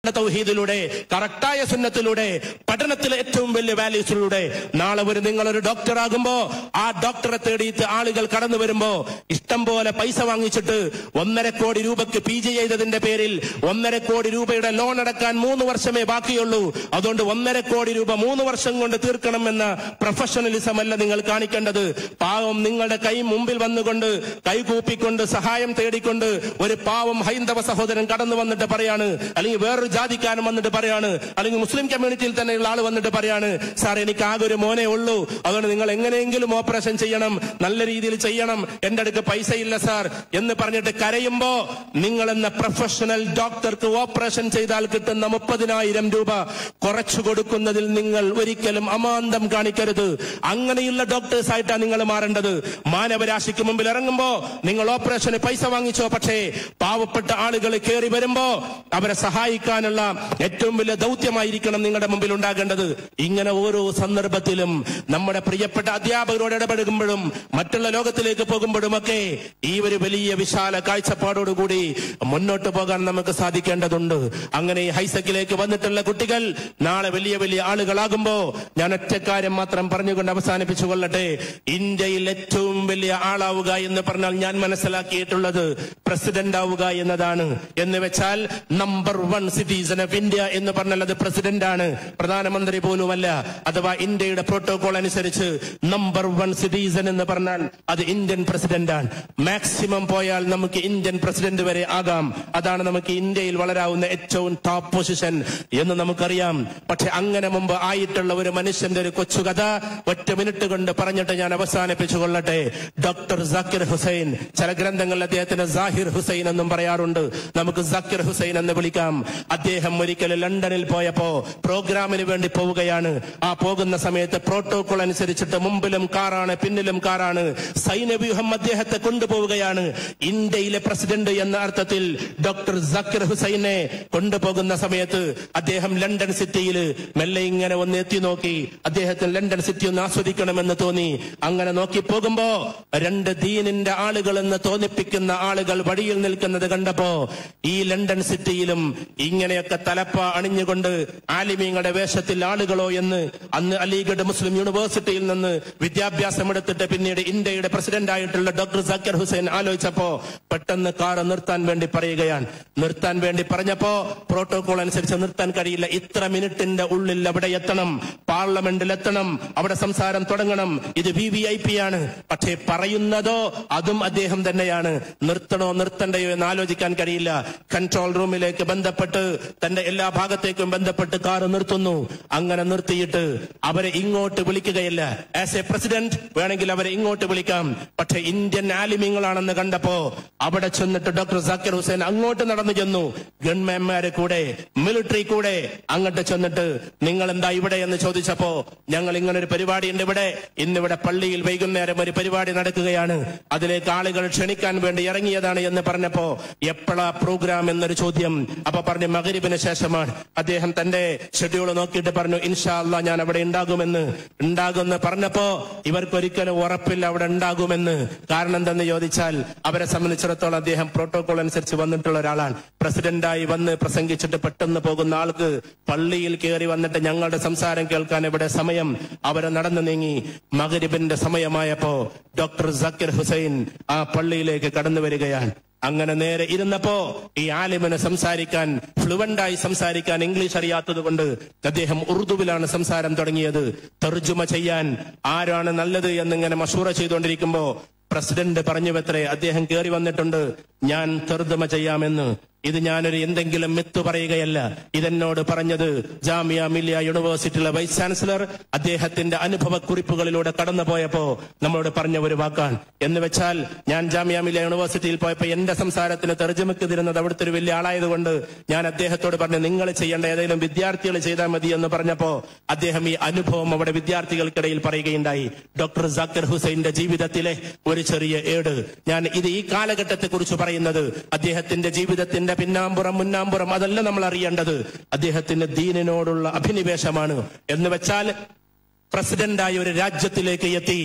തൗഹീദിലൂടെ കറക്റ്റായ സുന്നത്തിലൂടെ പഠനത്തിലെ ഏറ്റവും വലിയ വാല്യൂസിലൂടെ നാളെ ഒരു നിങ്ങളൊരു ഡോക്ടർ ആകുമ്പോ ആ ഡോക്ടറെ തേടിയിട്ട് ആളുകൾ കടന്നു വരുമ്പോ ഇഷ്ടം പോലെ പൈസ വാങ്ങിച്ചിട്ട് ഒന്നര കോടി രൂപക്ക് പി ജി ചെയ്തതിന്റെ പേരിൽ ഒന്നര കോടി രൂപയുടെ ലോൺ അടക്കാൻ മൂന്ന് വർഷമേ ബാക്കിയുള്ളൂ അതുകൊണ്ട് ഒന്നര കോടി രൂപ മൂന്ന് വർഷം കൊണ്ട് തീർക്കണം എന്ന പ്രൊഫഷണലിസം അല്ല നിങ്ങൾ കാണിക്കേണ്ടത് പാവം നിങ്ങളുടെ കൈ മുമ്പിൽ വന്നുകൊണ്ട് കൈകൂപ്പിക്കൊണ്ട് സഹായം തേടിക്കൊണ്ട് ഒരു പാവം ഹൈന്ദവ സഹോദരൻ കടന്നു വന്നിട്ട് പറയാണ് അല്ലെങ്കിൽ വേറൊരു ജാതിക്കാരൻ വന്നിട്ട് പറയാണ് അല്ലെങ്കിൽ മുസ്ലിം കമ്മ്യൂണിറ്റിയിൽ തന്നെയുള്ള ആൾ വന്നിട്ട് പറയാണ് സാർ എനിക്ക് ആകെ ഒരു മോനെ ഉള്ളൂ അതുകൊണ്ട് നിങ്ങൾ എങ്ങനെയെങ്കിലും ഓപ്പറേഷൻ ചെയ്യണം നല്ല രീതിയിൽ ചെയ്യണം എന്റെ അടുക്ക് പൈസ ഇല്ല സാർ എന്ന് പറഞ്ഞിട്ട് കരയുമ്പോ നിങ്ങൾ എന്ന പ്രൊഫഷണൽ ഡോക്ടർക്ക് ഓപ്പറേഷൻ ചെയ്താൽ കിട്ടുന്ന മുപ്പതിനായിരം രൂപ കുറച്ചു കൊടുക്കുന്നതിൽ നിങ്ങൾ ഒരിക്കലും അമാന്തം കാണിക്കരുത് അങ്ങനെയുള്ള ഡോക്ടേഴ്സ് ആയിട്ടാണ് നിങ്ങൾ മാറേണ്ടത് മാനവരാശിക്ക് മുമ്പിൽ ഇറങ്ങുമ്പോ നിങ്ങൾ ഓപ്പറേഷന് പൈസ വാങ്ങിച്ചോ പക്ഷേ പാവപ്പെട്ട ആളുകൾ കയറി വരുമ്പോ അവരെ സഹായിക്കാനുള്ള ഏറ്റവും വലിയ ദൗത്യമായിരിക്കണം നിങ്ങളുടെ മുമ്പിൽ ഉണ്ടാകേണ്ടത് ഇങ്ങനെ ഓരോ സന്ദർഭത്തിലും നമ്മുടെ പ്രിയപ്പെട്ട അധ്യാപകരോട് ഇടപെടുമ്പോഴും മറ്റുള്ള ലോകത്തിലേക്ക് പോകുമ്പോഴുമൊക്കെ ഈ ഒരു വലിയ വിശാല കാഴ്ചപ്പാടോടുകൂടി മുന്നോട്ട് പോകാൻ നമുക്ക് സാധിക്കേണ്ടതുണ്ട് അങ്ങനെ ഈ ഹൈസക്കിലേക്ക് വന്നിട്ടുള്ള കുട്ടികൾ നാളെ വലിയ വലിയ ആളുകളാകുമ്പോ ഞാൻ ഒറ്റക്കാര്യം മാത്രം പറഞ്ഞുകൊണ്ട് അവസാനിപ്പിച്ചു കൊള്ളട്ടെ ഇന്ത്യയിൽ ഏറ്റവും വലിയ ആളാവുക എന്ന് പറഞ്ഞാൽ ഞാൻ മനസ്സിലാക്കിയിട്ടുള്ളത് പ്രസിഡന്റ് ആവുക എന്നതാണ് എന്ന് വെച്ചാൽ number one citizen of India എന്ന് പറഞ്ഞാൽ അത് പ്രസിഡന്റ് ആണ് പ്രധാനമന്ത്രി പോലുമല്ല അഥവാ ഇന്ത്യയുടെ പ്രോട്ടോകോൾ അനുസരിച്ച് നമ്പർ വൺ സിറ്റിസൺ എന്ന് പറഞ്ഞാൽ അത് ഇന്ത്യൻ പ്രസിഡന്റ് ആണ് മാക്സിമം പോയാൽ നമുക്ക് ഇന്ത്യൻ പ്രസിഡന്റ് വരെ ആകാം അതാണ് നമുക്ക് ഇന്ത്യയിൽ വളരാവുന്ന ഏറ്റവും ടോപ്പ് പൊസിഷൻ എന്ന് നമുക്കറിയാം പക്ഷെ അങ്ങനെ മുമ്പ് ആയിട്ടുള്ള ഒരു മനുഷ്യന്റെ ഒരു കൊച്ചു കഥ ഒറ്റ മിനിറ്റ് കൊണ്ട് പറഞ്ഞിട്ട് ഞാൻ അവസാനിപ്പിച്ചു കൊള്ളട്ടെ ഡോക്ടർ ജാക്കിർ ഹുസൈൻ ചില ഗ്രന്ഥങ്ങളിൽ അദ്ദേഹത്തിന് സാഹിർ ഹുസൈൻ എന്നും പറയാറുണ്ട് നമുക്ക് ജാക്കിർ ഹുസൈൻ എന്ന് വിളിക്കാം അദ്ദേഹം ഒരിക്കൽ ലണ്ടനിൽ പോയപ്പോ പ്രോഗ്രാമിന് വേണ്ടി പോവുകയാണ് ആ പോകുന്ന സമയത്ത് പ്രോട്ടോകോൾ അനുസരിച്ചിട്ട് മുമ്പിലും കാറാണ് പിന്നിലും കാറാണ് സൈന്യവ്യൂഹം അദ്ദേഹത്തെ കൊണ്ടുപോവുകയാണ് ഇന്ത്യയിലെ പ്രസിഡന്റ് എന്ന അർത്ഥത്തിൽ ഡോക്ടർ ജാക്കിർ ഹുസൈനെ കൊണ്ടുപോകുന്ന സമയത്ത് അദ്ദേഹം ലണ്ടൻ സിറ്റിയിൽ മെല്ലെ ഇങ്ങനെ ഒന്ന് എത്തി നോക്കി അദ്ദേഹത്തിന് ലണ്ടൻ സിറ്റി ഒന്ന് ആസ്വദിക്കണമെന്ന് തോന്നി അങ്ങനെ നോക്കി പോകുമ്പോ രണ്ട് ദീനിന്റെ ആളുകൾ എന്ന് തോന്നിപ്പിക്കുന്ന ആളുകൾ വഴിയിൽ നിൽക്കുന്നത് കണ്ടപ്പോ ഈ ലണ്ടൻ സിറ്റിയിലും ഇങ്ങനെയൊക്കെ തലപ്പ അണിഞ്ഞുകൊണ്ട് ആലിമീങ്ങളുടെ വേഷത്തിൽ ആളുകളോ എന്ന് അന്ന് അലിഗഡ് മുസ്ലിം യൂണിവേഴ്സിറ്റിയിൽ നിന്ന് വിദ്യാഭ്യാസം എടുത്തിട്ട് പിന്നീട് ഇന്ത്യയുടെ പ്രസിഡന്റ് ആയിട്ടുള്ള ഡോക്ടർ സക്കർ ഹുസൈൻ ആലോചിച്ചപ്പോ പെട്ടെന്ന് കാറ് നിർത്താൻ വേണ്ടി പറയുകയാണ് നിർത്താൻ വേണ്ടി പറഞ്ഞപ്പോ പ്രോട്ടോകോൾ അനുസരിച്ച് നിർത്താൻ കഴിയില്ല ഇത്ര മിനിറ്റിന്റെ ഉള്ളിൽ അവിടെ എത്തണം പാർലമെന്റിൽ എത്തണം അവിടെ സംസാരം തുടങ്ങണം ഇത് വി വി ഐ പി ആണ് പക്ഷേ പറയുന്നതോ അതും അദ്ദേഹം തന്നെയാണ് നിർത്തണോ നിർത്തണ്ടയോ എന്ന് ആലോചിക്കാൻ കഴിയില്ല കൺട്രോൾ റൂമിലേക്ക് ബന്ധപ്പെട്ട് തന്റെ എല്ലാ ഭാഗത്തേക്കും ബന്ധപ്പെട്ട് കാറ് നിർത്തുന്നു അങ്ങനെ നിർത്തിയിട്ട് അവരെ ഇങ്ങോട്ട് വിളിക്കുകയില്ല ആസ് എ പ്രസിഡന്റ് വേണമെങ്കിൽ അവരെ ഇങ്ങോട്ട് വിളിക്കാം പക്ഷെ ഇന്ത്യൻ ആലിമ്യങ്ങളാണെന്ന് കണ്ടപ്പോ അവിടെ ചെന്നിട്ട് ഡോക്ടർ സാക്കിർ ഹുസൈൻ അങ്ങോട്ട് നടന്നു ചെന്നു ഗൺമാൻമാരെ കൂടെ മിലിറ്ററി കൂടെ അങ്ങോട്ട് ചെന്നിട്ട് നിങ്ങൾ എന്താ ഇവിടെ എന്ന് ചോദിച്ചപ്പോ ഞങ്ങൾ ഇങ്ങനെ ഒരു പരിപാടി ഉണ്ട് ഇവിടെ ഇന്നിവിടെ പള്ളിയിൽ വൈകുന്നേരം ഒരു പരിപാടി നടക്കുകയാണ് അതിലേക്ക് ആളുകൾ ക്ഷണിക്കാൻ വേണ്ടി ഇറങ്ങിയതാണ് എന്ന് പറഞ്ഞപ്പോ എപ്പോഴാ പ്രോഗ്രാം എന്നൊരു ചോദ്യം അപ്പൊ പറഞ്ഞു മകരിബിന് ശേഷമാണ് അദ്ദേഹം തന്റെ ഷെഡ്യൂൾ നോക്കിയിട്ട് പറഞ്ഞു ഇൻഷാ അല്ലാ ഞാൻ അവിടെ ഉണ്ടാകുമെന്ന് ഉണ്ടാകുമെന്ന് പറഞ്ഞപ്പോ ഇവർക്കൊരിക്കലും ഉറപ്പില്ല അവിടെ ഉണ്ടാകുമെന്ന് കാരണം എന്തെന്ന് ചോദിച്ചാൽ അവരെ സംബന്ധിച്ചിടത്തോളം അദ്ദേഹം പ്രോട്ടോകോൾ അനുസരിച്ച് വന്നിട്ടുള്ള ഒരാളാണ് പ്രസിഡന്റായി വന്ന് പ്രസംഗിച്ചിട്ട് പെട്ടെന്ന് പോകുന്ന ആൾക്ക് പള്ളിയിൽ കയറി വന്നിട്ട് ഞങ്ങളുടെ സംസാരം കേൾക്കാൻ ഇവിടെ സമയം അവരെ നടന്നു നീങ്ങി മകരിബിന്റെ സമയമായപ്പോ ഡോക്ടർ സക്കീർ ഹുസൈൻ ആ പള്ളിയിലേക്ക് കടന്നു വരികയാണ് അങ്ങനെ നേരെ ഇരുന്നപ്പോ ഈ ആലിമിന് സംസാരിക്കാൻ ഫ്ലുവന്റായി സംസാരിക്കാൻ ഇംഗ്ലീഷ് അറിയാത്തത് കൊണ്ട് അദ്ദേഹം ഉറുദുവിലാണ് സംസാരം തുടങ്ങിയത് തർജുമ ചെയ്യാൻ ആരാണ് നല്ലത് എന്നിങ്ങനെ മഷൂറ ചെയ്തുകൊണ്ടിരിക്കുമ്പോ പ്രസിഡന്റ് പറഞ്ഞു വെത്രേ അദ്ദേഹം കയറി വന്നിട്ടുണ്ട് ഞാൻ തർജുമ ചെയ്യാമെന്ന് ഇത് ഞാനൊരു എന്തെങ്കിലും മിത്ത് പറയുകയല്ല ഇതെന്നോട് പറഞ്ഞത് ജാമിയ മില്ലിയ യൂണിവേഴ്സിറ്റിയിലെ വൈസ് ചാൻസലർ അദ്ദേഹത്തിന്റെ അനുഭവ കുറിപ്പുകളിലൂടെ കടന്നു പോയപ്പോ നമ്മളോട് പറഞ്ഞ ഒരു വാക്കാണ് എന്ന് വെച്ചാൽ ഞാൻ ജാമിയ മില്ലിയ യൂണിവേഴ്സിറ്റിയിൽ പോയപ്പോ എന്റെ സംസാരത്തിന് തെർജമക്ക് തരുന്നത് അവിടുത്തെ ഒരു വലിയ ആളായതുകൊണ്ട് ഞാൻ അദ്ദേഹത്തോട് പറഞ്ഞു നിങ്ങൾ ചെയ്യേണ്ട ഏതെങ്കിലും വിദ്യാർത്ഥികൾ ചെയ്താൽ മതി എന്ന് പറഞ്ഞപ്പോ അദ്ദേഹം ഈ അനുഭവം അവിടെ വിദ്യാർത്ഥികൾക്കിടയിൽ പറയുകയുണ്ടായി ഡോക്ടർ ജാക്കിർ ഹുസൈന്റെ ജീവിതത്തിലെ ഒരു ചെറിയ ഏട് ഞാൻ ഇത് ഈ കാലഘട്ടത്തെ കുറിച്ച് പറയുന്നത് അദ്ദേഹത്തിന്റെ ജീവിതത്തിന്റെ പിന്നാമ്പുറം മുന്നാമ്പുറം അതല്ല നമ്മൾ അറിയേണ്ടത് അദ്ദേഹത്തിന്റെ ദീനിനോടുള്ള അഭിനിവേശമാണ് എന്ന് വെച്ചാൽ പ്രസിഡന്റായ ഒരു രാജ്യത്തിലേക്ക് എത്തി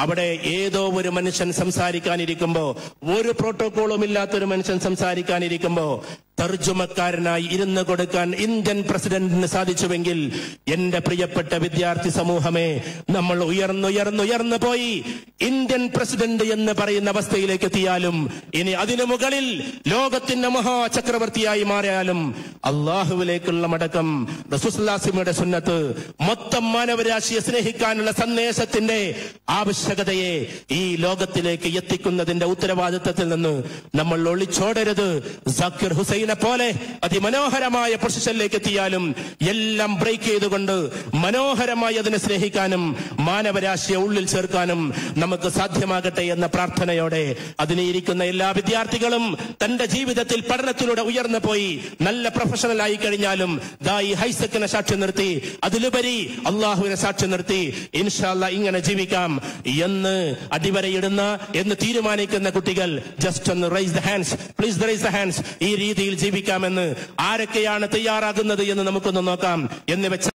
അവിടെ ഏതോ ഒരു മനുഷ്യൻ സംസാരിക്കാനിരിക്കുമ്പോ ഒരു പ്രോട്ടോകോളും ഇല്ലാത്തൊരു മനുഷ്യൻ സംസാരിക്കാനിരിക്കുമ്പോ തർജുമക്കാരനായി ഇരുന്ന് കൊടുക്കാൻ ഇന്ത്യൻ പ്രസിഡന്റിന് സാധിച്ചുവെങ്കിൽ എന്റെ പ്രിയപ്പെട്ട വിദ്യാർത്ഥി സമൂഹമേ നമ്മൾ ഉയർന്നുയർന്നുയർന്നു പോയി ഇന്ത്യൻ പ്രസിഡന്റ് എന്ന് പറയുന്ന അവസ്ഥയിലേക്ക് എത്തിയാലും ഇനി അതിനു മുകളിൽ ലോകത്തിന്റെ മഹാചക്രവർത്തിയായി മാറിയാലും അള്ളാഹുവിലേക്കുള്ള മടക്കം റസൂസ്ലാസിമയുടെ സുന്നത്ത് മൊത്തം മാനവരാശിയെ സ്നേഹിക്കാനുള്ള സന്ദേശത്തിന്റെ ആവശ്യകതയെ ഈ ലോകത്തിലേക്ക് എത്തിക്കുന്നതിന്റെ ഉത്തരവാദിത്തത്തിൽ നിന്ന് നമ്മൾ ഒളിച്ചോടരുത് സാക്കിർ ഹുസൈനെ പോലെ അതിമനോഹരമായ പൊസിഷനിലേക്ക് എത്തിയാലും എല്ലാം ബ്രേക്ക് ചെയ്തുകൊണ്ട് മനോഹരമായി അതിനെ സ്നേഹിക്കാനും മാനവരാശിയെ ഉള്ളിൽ ചേർക്കാനും നമുക്ക് സാധ്യമാകട്ടെ എന്ന പ്രാർത്ഥനയോടെ അതിനെ ഇരിക്കുന്ന എല്ലാ വിദ്യാർത്ഥികളും തന്റെ ജീവിതത്തിൽ പഠനത്തിലൂടെ ഉയർന്നു പോയി നല്ല പ്രൊഫഷണൽ ആയി കഴിഞ്ഞാലും ദായി ഹൈസക്കിനെ സാക്ഷ്യം നിർത്തി അതിലുപരി അള്ളാഹുവിനെ സാക്ഷ്യം നിർത്തി ഇൻഷാല്ല ഇങ്ങനെ ജീവിക്കാം എന്ന് അടിവരയിടുന്ന എന്ന് തീരുമാനിക്കുന്ന കുട്ടികൾ ജസ്റ്റ് ഒന്ന് raise the hands please raise the hands ഈ രീതിയിൽ ജീവിക്കാമെന്ന് ആരൊക്കെയാണ് തയ്യാറാകുന്നത് എന്ന് നമുക്കൊന്ന് നോക്കാം എന്ന് വെച്ച